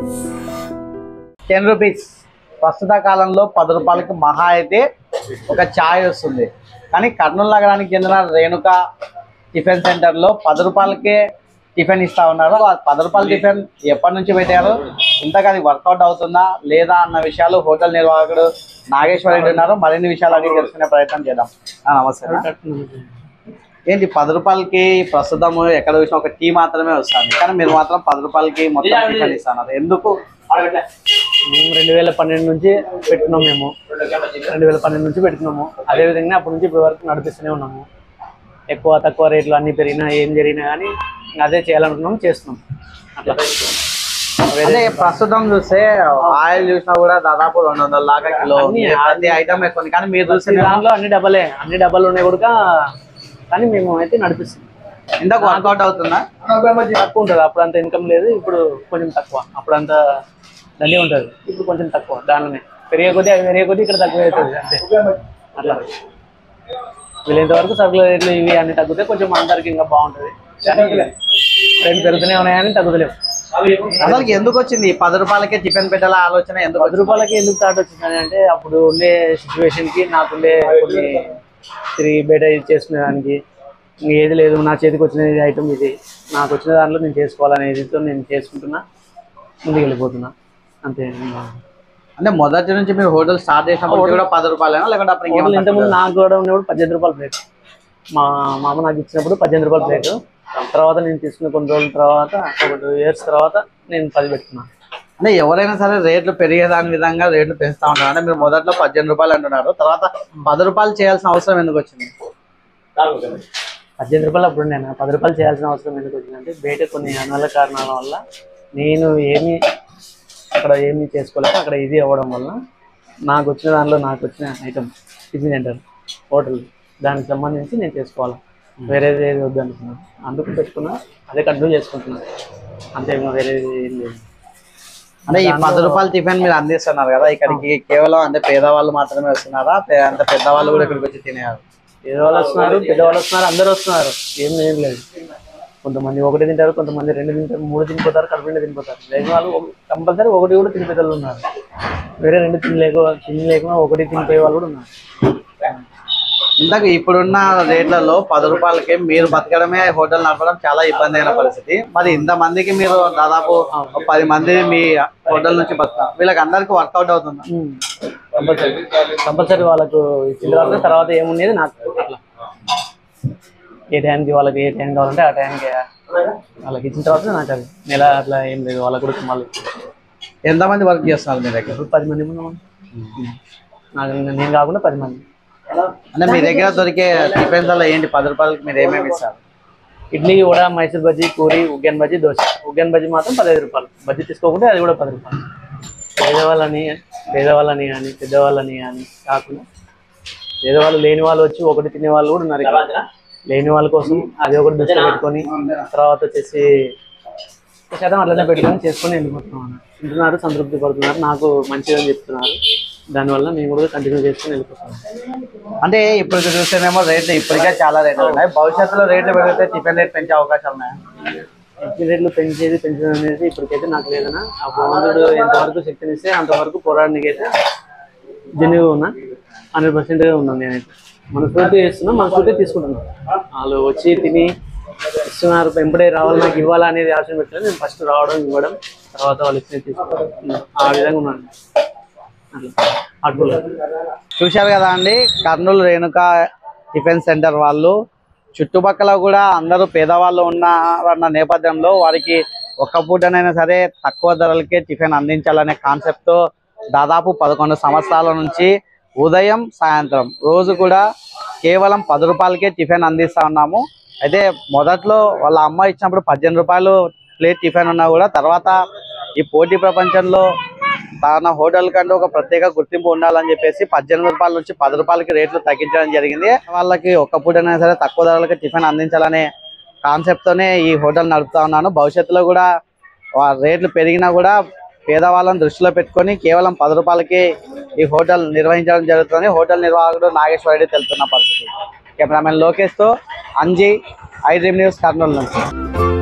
Ten rupees ప్రస్తుత కాలంలో పది రూపాయలకి మహా అయితే ఒక ఛాయ్ వస్తుంది కానీ కర్నూలు నగరానికి చెందిన రేణుక టిఫిన్ సెంటర్లో పది రూపాయలకే టిఫిన్ ఇస్తా ఉన్నారు ఆ పది రూపాయల టిఫిన్ ఎప్పటి నుంచి పెట్టారు ఇంతగా అది వర్కౌట్ అవుతుందా లేదా అన్న విషయాలు హోటల్ నిర్వాహకుడు నాగేశ్వర రెడ్డి ఉన్నారు మరిన్ని విషయాలు అడిగి తెలుసుకునే ప్రయత్నం చేద్దాం ఆ, నమస్తే అన్న. ఏంటి పది రూపాయలకి ప్రస్తుతం ఎక్కడ చూసినా ఒక టీ మాత్రమే వస్తుంది కానీ మీరు మాత్రం పది రూపాయలకి మొత్తం టిఫిన్ ఇస్తున్నారు ఎందుకు మేము రెండు వేల పన్నెండు నుంచి పెట్టుకున్నాం మేము రెండు వేల పన్నెండు నుంచి పెట్టుకున్నాము అదే విధంగా అప్పటి నుంచి ఇప్పటి వరకు నడిపిస్తూనే ఉన్నాము ఎక్కువ తక్కువ రేట్లు అన్ని పెరిగినా ఏం జరిగినా కానీ ఇంకా అదే చేయాలనుకున్నాం చేస్తున్నాం అట్లా అదే ప్రస్తుతం చూస్తే ఆయిల్ చూసినా కూడా దాదాపు రెండు వందల దాకా కిలో ఉంది. ప్రతి ఐటమ్ ఎక్కువ ఉంది. కానీ మీరు చూస్తే ప్రతి దాంట్లో అన్ని డబ్బలే అన్ని డబ్బాలు ఉన్నాయి కూడా కానీ మేము అయితే నడిపిస్తాం ఇంతకు వర్కౌట్ అవుతుందా తక్కువ ఉంటుంది అప్పుడు అంత ఇన్కమ్ లేదు ఇప్పుడు కొంచెం తక్కువ అప్పుడు అంత దండి ఉంటుంది ఇప్పుడు కొంచెం తక్కువ దానిలోనే పెరిగే కొద్దీ అవి పెరిగే కొద్దీ ఇక్కడ తక్కువ అవుతుంది అంతే అట్లా వీళ్ళంత వరకు సరుకుల రేట్లు ఇవి అన్ని తగ్గితే కొంచెం అందరికి ఇంకా బాగుంటుంది కానీ రేట్లు పెరుగుతూనే ఉన్నాయని తగ్గుతలేవు అసలు ఎందుకు వచ్చింది ఈ పది రూపాయలకే టిఫిన్ పెట్టాల ఆలోచన ఎందుకు పది రూపాయలకి ఎందుకు థాట్ వచ్చిందని అంటే అప్పుడు ఉండే సిచ్యువేషన్ కి నాకుండే కొన్ని తిరిగి బయట ఇది చేసుకునేదానికి ఇంక ఏది లేదు నా చేతికి వచ్చిన ఐటమ్ ఇది నాకు వచ్చిన దాంట్లో నేను చేసుకోవాలనే ఇదితో నేను చేసుకుంటున్నా ముందుకు వెళ్ళిపోతున్నా అంతే అంటే మొదటి నుంచి మీరు హోటల్ స్టార్ట్ చేసినప్పుడు కూడా పది రూపాయలేనా లేకుంటే అప్పుడు హోటల్ ఇంకేమైనా ఇంతకుముందు నాకు కూడా ఉన్నప్పుడు పద్దెనిమిది రూపాయల ప్లేట్ మా మామ నాకు ఇచ్చినప్పుడు పద్దెనిమిది రూపాయల ప్లేట్ తర్వాత నేను తీసుకున్న కొన్ని రోజుల తర్వాత ఒక టూ ఇయర్స్ తర్వాత నేను పది పెట్టుకున్నాను అంటే ఎవరైనా సరే రేట్లు పెరిగేదాని విధంగా రేట్లు పెంచుతా ఉంటారు అంటే మీరు మొదట్లో పద్దెనిమిది రూపాయలు అంటున్నారు తర్వాత పది రూపాయలు చేయాల్సిన అవసరం ఎందుకు వచ్చింది పద్దెనిమిది రూపాయలు అప్పుడు నేను పది రూపాయలు చేయాల్సిన అవసరం ఎందుకు వచ్చిందంటే బయట కొన్ని అనువల కారణాల వల్ల నేను ఏమి అక్కడ ఏమీ చేసుకోలేక అక్కడ ఇది అవ్వడం వల్ల నాకు వచ్చిన దానిలో నాకు వచ్చిన ఐటమ్ టిఫిన్ సెంటర్ హోటల్ దానికి సంబంధించి నేను చేసుకోవాలి వేరేది ఏది వద్దు అనుకున్నాను అందుకు పెట్టుకున్నా అదే కంటిన్యూ చేసుకుంటున్నాను అంతే ఇంకా వేరేది ఏం లేదు అంటే ఈ పది రూపాయల టిఫిన్ మీరు అందిస్తున్నారు కదా ఇక్కడికి కేవలం అంటే పేదవాళ్ళు మాత్రమే వస్తున్నారా పే- అంటే పెద్దవాళ్ళు కూడా ఇక్కడికి వచ్చి తినేయారు పేదవాళ్ళు వస్తున్నారు పెద్దవాళ్ళు వస్తున్నారు అందరూ వస్తున్నారు ఏం ఏం లేదు కొంతమంది ఒకటి తింటారు కొంతమంది రెండు తింటారు మూడు తినిపోతారు కడుపు నిండా తినిపోతారు లేని వాళ్ళు కంపల్సరీ ఒకటి కూడా తినిపోయే వాళ్ళు ఉన్నారు వేరే రెండు తినలేక తినలేకుండా ఒకటి తినిపోయే వాళ్ళు కూడా ఉన్నారు ఇంతకు ఇప్పుడున్న రేట్లలో పది రూపాయలకి మీరు బతకడమే హోటల్ నడపడం చాలా ఇబ్బంది అయిన పరిస్థితి మరి ఇంత మందికి మీరు దాదాపు ఒక పది మంది మీ హోటల్ నుంచి బతుకుతారు వీళ్ళకి అందరికి వర్కౌట్ అవుతుందా కంపల్సరీ కంపల్సరీ వాళ్ళకు ఇచ్చిన తర్వాత తర్వాత ఏముండేది నాకు అట్లా ఏ టైంకి వాళ్ళకి ఏ టైం కావాలంటే ఆ టైంకి వాళ్ళకి ఇచ్చిన తర్వాత నాకు అది నెల అట్లా ఏం లేదు వాళ్ళకి కూడా మళ్ళీ ఎంతమంది వర్క్ చేస్తున్నారు మీ దగ్గర ఇప్పుడు పది మంది ఉన్నాం నాకు నేను కాకుండా పది మంది అంటే మీ దగ్గర దొరికే టిఫిన్స్ లో ఏంటి పది రూపాయలకి మీరు ఏమేమి ఇస్తారు ఇడ్లీ వడ మైసూర్ బజ్జీ పూరి ఉగ్గన్ బజ్జీ దోశ ఉగ్గన్ బజ్జీ మాత్రం పదహైదు రూపాయలు బజ్జీ తీసుకోకుంటే అది కూడా పది రూపాయలు పేదవాళ్ళని పేదవాళ్ళని కానీ పెద్దవాళ్ళని కానీ కాకుండా పేదవాళ్ళు లేని వాళ్ళు వచ్చి ఒకటి తినే వాళ్ళు కూడా ఉన్నారు ఇక్కడ. లేని వాళ్ళ కోసం అది ఒకటి దృష్టి పెట్టుకొని తర్వాత వచ్చేసి ఒక శాతం అట్లనే పెట్టుకొని చేసుకొని వెళ్ళిపోతున్నాం తింటున్నారు సంతృప్తి పడుతున్నారు నాకు మంచిదని చెప్తున్నారు దానివల్ల మేము కూడా కంటిన్యూ చేసుకొని వెళ్ళిపోతున్నాం అంటే ఇప్పుడు చూస్తేనేమో రేట్లు ఇప్పటికే చాలా రేట్లు ఉన్నాయి భవిష్యత్తులో రేట్లు పెరిగితే టిఫిన్ రేట్ పెంచే అవకాశాలు ఉన్నాయి ఇంటి రేట్లు పెంచేది పెంచడం అనేది ఇప్పటికైతే నాకు లేదన్నా ఆ భగవంతుడు ఎంతవరకు శక్తినిస్తే అంతవరకు పోరాడడానికైతే జెన్యుగా ఉన్నా హండ్రెడ్ పర్సెంట్గా ఉన్నాను నేనైతే మనస్ఫూర్తి చేస్తున్నా మనస్ఫూర్తి తీసుకుంటున్నాను వాళ్ళు వచ్చి తిని ఇస్తున్నారు వెంబడే రావాలి నాకు ఇవ్వాలా అనేది ఆశ పెట్టలేదు నేను ఫస్ట్ రావడం ఇవ్వడం తర్వాత వాళ్ళు ఇచ్చిన తీసుకోవడం ఆ విధంగా ఉన్నాను అట్లా అట్లా చూశారు కదా అండి కర్నూలు రేణుక టిఫిన్ సెంటర్ వాళ్ళు చుట్టుపక్కల కూడా అందరూ పేదవాళ్ళు ఉన్నారన్న నేపథ్యంలో వారికి ఒక్క పూటనైనా సరే తక్కువ ధరలకే టిఫిన్ అందించాలనే కాన్సెప్ట్ తో దాదాపు పదకొండు సంవత్సరాల నుంచి ఉదయం సాయంత్రం రోజు కూడా కేవలం పది రూపాయలకే టిఫిన్ అందిస్తా ఉన్నాము అయితే మొదట్లో వాళ్ళ అమ్మ ఇచ్చినప్పుడు పద్దెనిమిది రూపాయలు ప్లేట్ టిఫిన్ ఉన్నా కూడా తర్వాత ఈ పోటీ ప్రపంచంలో తన హోటల్ కంటే ఒక ప్రత్యేక గుర్తింపు ఉండాలని చెప్పేసి పద్దెనిమిది రూపాయల నుంచి పది రూపాయలకి రేట్లు తగ్గించడం జరిగింది వాళ్ళకి ఒక్క పూటైనా సరే తక్కువ ధరలకి టిఫిన్ అందించాలనే కాన్సెప్ట్ తోనే ఈ హోటల్ నడుపుతా ఉన్నాను భవిష్యత్తులో కూడా వా- రేట్లు పెరిగినా కూడా పేదవాళ్ళని దృష్టిలో పెట్టుకొని కేవలం పది రూపాయలకి ఈ హోటల్ నిర్వహించడం జరుగుతుంది హోటల్ నిర్వాహకుడు నాగేశ్వర రెడ్డి తెలుపుతున్న పరిస్థితి కెమెరామెన్ లోకేష్ తో Anji I dream news Kurnool నుంచి